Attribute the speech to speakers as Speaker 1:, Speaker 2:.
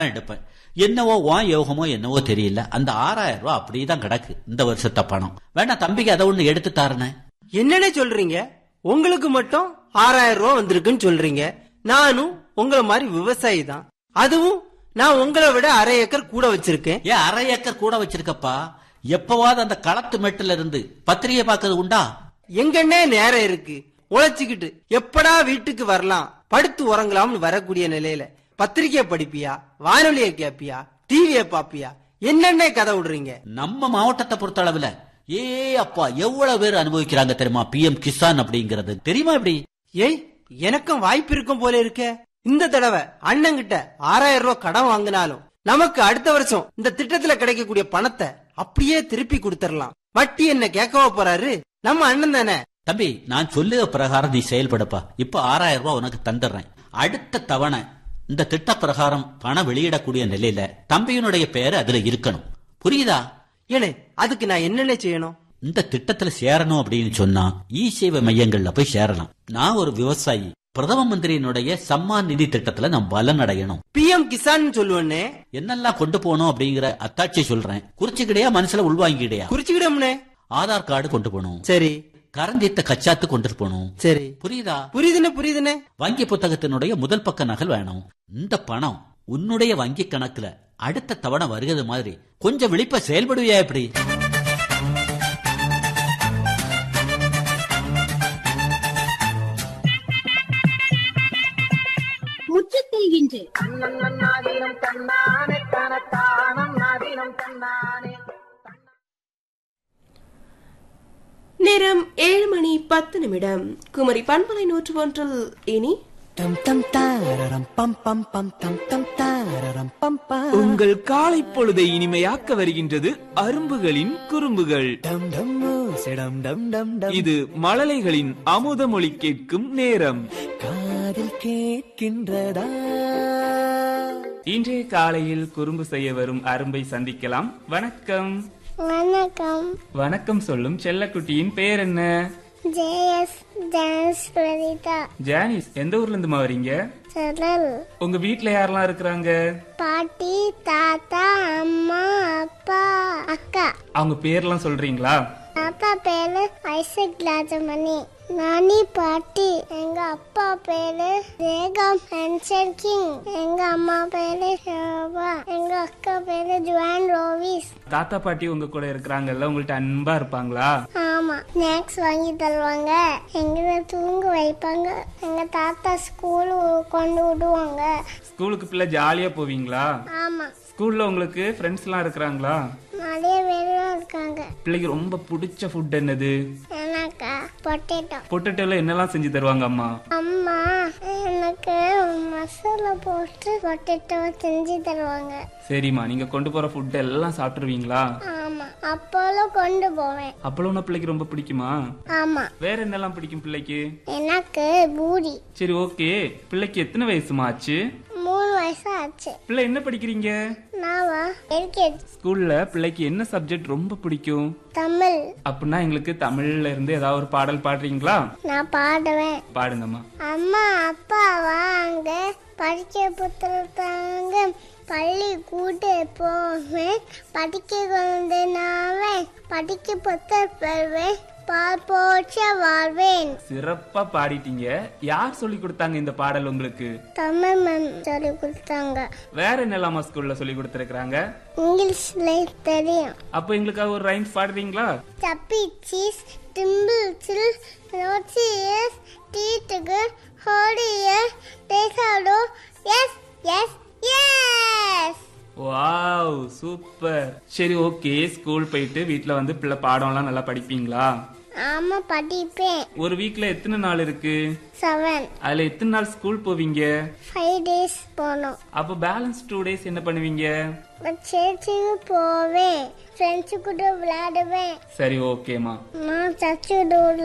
Speaker 1: எடுப்பேன் என்னவோ உன் யோகமோ என்னவோ தெரியல அந்த ஆறாயிரம் ரூபாய் அப்படியே தான் கிடக்கு இந்த வருஷத்த பணம் வேணா தம்பிக்கு அதை ஒண்ணு எடுத்து தாரணே
Speaker 2: என்னனே சொல்றீங்க உங்களுக்கு மட்டும் ஆறாயிரம் ரூபாய் வந்திருக்குன்னு சொல்றீங்க நானும் உங்களை மாதிரி விவசாயி தான் அதுவும் நான் உங்களை விட அரை ஏக்கர் கூட வச்சிருக்கேன்
Speaker 1: ஏன் அரை ஏக்கர் கூட வச்சிருக்கப்பா எப்பவாவது அந்த களத்து மெட்டுல இருந்து பத்திரிகை பார்க்கறது உண்டா
Speaker 2: எங்கன்னே நேரம் இருக்கு உழைச்சுக்கிட்டு எப்படா வீட்டுக்கு வரலாம் படுத்து உறங்கலாம்னு வரக்கூடிய நிலையில பத்திரிக்கைய படிப்பியா வானொலிய கேப்பியா டிவிய பாப்பியா என்னென்ன கதை விடுறீங்க
Speaker 1: நம்ம மாவட்டத்தை பொறுத்த அளவுல ஏ அப்பா எவ்வளவு பேர் அனுபவிக்கிறாங்க தெரியுமா பிஎம் கிசான் அப்படிங்கறது தெரியுமா இப்படி
Speaker 2: ஏய் எனக்கும் வாய்ப்பு இருக்கும் போல இருக்கே இந்த தடவை அண்ணங்கிட்ட ஆறாயிரம் ரூபாய் கடன் வாங்கினாலும் நமக்கு அடுத்த வருஷம் இந்த திட்டத்துல கிடைக்கக்கூடிய பணத்தை அப்படியே திருப்பி கொடுத்துடலாம் வட்டி என்ன கேட்கவா போறாரு நம்ம அண்ணன் தானே
Speaker 1: தம்பி நான் சொல்லுக பிரகாரம் நீ செயல்படுப்பா இப்ப ஆறாயிரம் ரூபாய் உனக்கு தந்துடுறேன் அடுத்த தவணை இந்த திட்ட பிரகாரம் பணம் வெளியிடக்கூடிய நிலையில தம்பியினுடைய பெயர் அதுல இருக்கணும் புரியுதா
Speaker 2: ஏனே அதுக்கு நான் என்னென்ன செய்யணும்
Speaker 1: இந்த திட்டத்துல சேரணும் அப்படின்னு சொன்னா இ சேவை மையங்கள்ல போய் சேரலாம் நான் ஒரு விவசாயி பிரதம மந்திரியினுடைய சம்மான் நிதி திட்டத்துல நான் பலன் அடையணும்
Speaker 2: பிஎம் கிசான் சொல்லுவேன்னே
Speaker 1: என்னெல்லாம் கொண்டு போகணும் அப்படிங்கிற அத்தாட்சி சொல்றேன் குறிச்சுக்கிடையா மனசுல உள்வாங்கிடையா
Speaker 2: குறிச்சுக்கிடம்னே
Speaker 1: ஆதார் கார்டு கொண்டு போகணும்
Speaker 2: சரி
Speaker 1: கரந்தித்த கச்சாத்து கொண்டு போகணும்
Speaker 2: சரி
Speaker 1: புரியுதா
Speaker 2: புரியுதுன்னு புரியுதுன்னு
Speaker 1: வங்கி புத்தகத்தினுடைய முதல் பக்க நகல் வேணும் இந்த பணம் உன்னுடைய வங்கி கணக்குல அடுத்த தவணை வருகிறது மாதிரி கொஞ்சம் விழிப்ப செயல்படுவியா எப்படி
Speaker 3: முற்றத்தில் இன்று
Speaker 4: நேரம் ஏழு மணி பத்து நிமிடம் குமரி பண்பலை நூற்று ஒன்றில் இனி
Speaker 5: டம் டம் தாரரம் பம் பம் பம் டம் டம் தாரரம் பம் பம்
Speaker 6: உங்கள் காலை பொழுதை இனிமையாக்க வருகின்றது அரும்புகளின் குறும்புகள்
Speaker 5: டம் டம் சிடம் டம் டம் டம்
Speaker 6: இது மழலைகளின் அமுத மொழி கேட்கும் நேரம்
Speaker 5: காதில் கேட்கின்றதா
Speaker 6: இன்றைய காலையில் குறும்பு செய்ய வரும் அரும்பை சந்திக்கலாம் வணக்கம்
Speaker 7: வணக்கம்
Speaker 6: வணக்கம் சொல்லும் செல்லக்குட்டியின் பேர் என்ன
Speaker 7: ஜேஎஸ் டான்ஸ் பிரதீதா
Speaker 6: ஜானிஸ் எந்த ஊர்ல இருந்துமா வரீங்க
Speaker 7: சரல்
Speaker 6: உங்க வீட்ல யாரெல்லாம் இருக்கிறாங்க
Speaker 7: பாட்டி தாத்தா அம்மா அப்பா அக்கா
Speaker 6: அவங்க பேர்லாம் சொல்றீங்களா
Speaker 7: தாத்தா பேரு ஐசக் ராஜமணி நானி பாட்டி எங்க அப்பா பேரு ரேகா ஹென்சன் கிங் எங்க அம்மா பேரு ஷோபா எங்க அக்கா பேரு ஜுவான் ரோவிஸ்
Speaker 6: தாத்தா பாட்டி உங்க கூட இருக்கிறாங்கல்ல உங்கள்ட்ட அன்பா இருப்பாங்களா
Speaker 7: ஆமா ஸ்நாக்ஸ் வாங்கி தருவாங்க எங்களை தூங்க வைப்பாங்க எங்க தாத்தா ஸ்கூல் கொண்டு விடுவாங்க
Speaker 6: ஸ்கூலுக்கு பிள்ளை ஜாலியா போவீங்களா
Speaker 7: ஆமா
Speaker 6: ஸ்கூல்ல உங்களுக்கு ஃப்ரெண்ட்ஸ் எல்லாம் இருக்கிறாங்களா
Speaker 7: நிறைய பேரும் இருக்காங்க
Speaker 6: பிள்ளைக்கு ரொம்ப பிடிச்ச ஃபுட் என்னது
Speaker 7: எனக்கா பொட்டேட்டோ
Speaker 6: பொட்டேட்டோல என்னெல்லாம் செஞ்சு தருவாங்க அம்மா
Speaker 7: அம்மா எனக்கு மசாலா போட்டு பொட்டேட்டோ செஞ்சு தருவாங்க
Speaker 6: சரிம்மா நீங்க கொண்டு போற ஃபுட் எல்லாம் சாப்பிட்டுருவீங்களா
Speaker 7: ஆமா அப்போலும் கொண்டு போவேன்
Speaker 6: அப்பளம் உன பிள்ளைக்கு ரொம்ப பிடிக்குமா
Speaker 7: ஆமா
Speaker 6: வேற என்னெல்லாம் பிடிக்கும் பிள்ளைக்கு
Speaker 7: எனக்கு பூரி
Speaker 6: சரி ஓகே பிள்ளைக்கு எத்தனை வயசுமா ஆச்சு
Speaker 7: மூணு வயசு ஆச்சு
Speaker 6: பிள்ளை என்ன படிக்கிறீங்க
Speaker 7: நாவா எல்கேஜி
Speaker 6: ஸ்கூல்ல பிள்ளைக்கு என்ன சப்ஜெக்ட் ரொம்ப பிடிக்கும்
Speaker 7: தமிழ்
Speaker 6: அப்படின்னா எங்களுக்கு தமிழ்ல இருந்து ஏதாவது ஒரு பாடல் பாடுறீங்களா
Speaker 7: நான் பாடுவேன்
Speaker 6: பாடுங்கம்மா
Speaker 7: அம்மா அப்பா வாங்க படிக்க புத்தகத்தாங்க பள்ளி கூட்டு போவேன் படிக்க கொண்டு நாவேன் படிக்க புத்தகம் பெறுவேன் பால் போச்ச வாழ்வேன்
Speaker 6: சிறப்பா பாடிட்டீங்க யார் சொல்லி கொடுத்தாங்க இந்த பாடல் உங்களுக்கு
Speaker 7: தமிழ் மேம் சொல்லி கொடுத்தாங்க
Speaker 6: வேற என்னெல்லாமா ஸ்கூல்ல சொல்லி கொடுத்துருக்காங்க
Speaker 7: இங்கிலீஷ்ல தெரியும்
Speaker 6: அப்போ எங்களுக்காக ஒரு ரைம்ஸ் பாடுறீங்களா
Speaker 7: சப்பி சீஸ் டிம்பிள் சில் நோச்சியஸ் டீட்டுகர் ஹோடியர் டேசாடோ yes yes yes
Speaker 6: wow super சரி ஓகே ஸ்கூல் போயிட்டு வீட்ல வந்து பிள்ளை பாடம்லாம் நல்லா படிப்பீங்களா
Speaker 7: ஆமா படிப்பேன்
Speaker 6: ஒரு வீக்ல எத்தனை நாள் இருக்கு
Speaker 7: செவன்
Speaker 6: அதுல எத்தனை நாள் ஸ்கூல் போவீங்க
Speaker 7: ஃபைவ் டேஸ் போனோம்
Speaker 6: அப்போ பேலன்ஸ் டூ டேஸ் என்ன பண்ணுவீங்க
Speaker 7: சர்ச்சுக்கு போவேன் ஃப்ரெண்ட்ஸு கூட விளையாடுவேன்
Speaker 6: சரி ஓகேமா
Speaker 7: நான் சர்ச்சு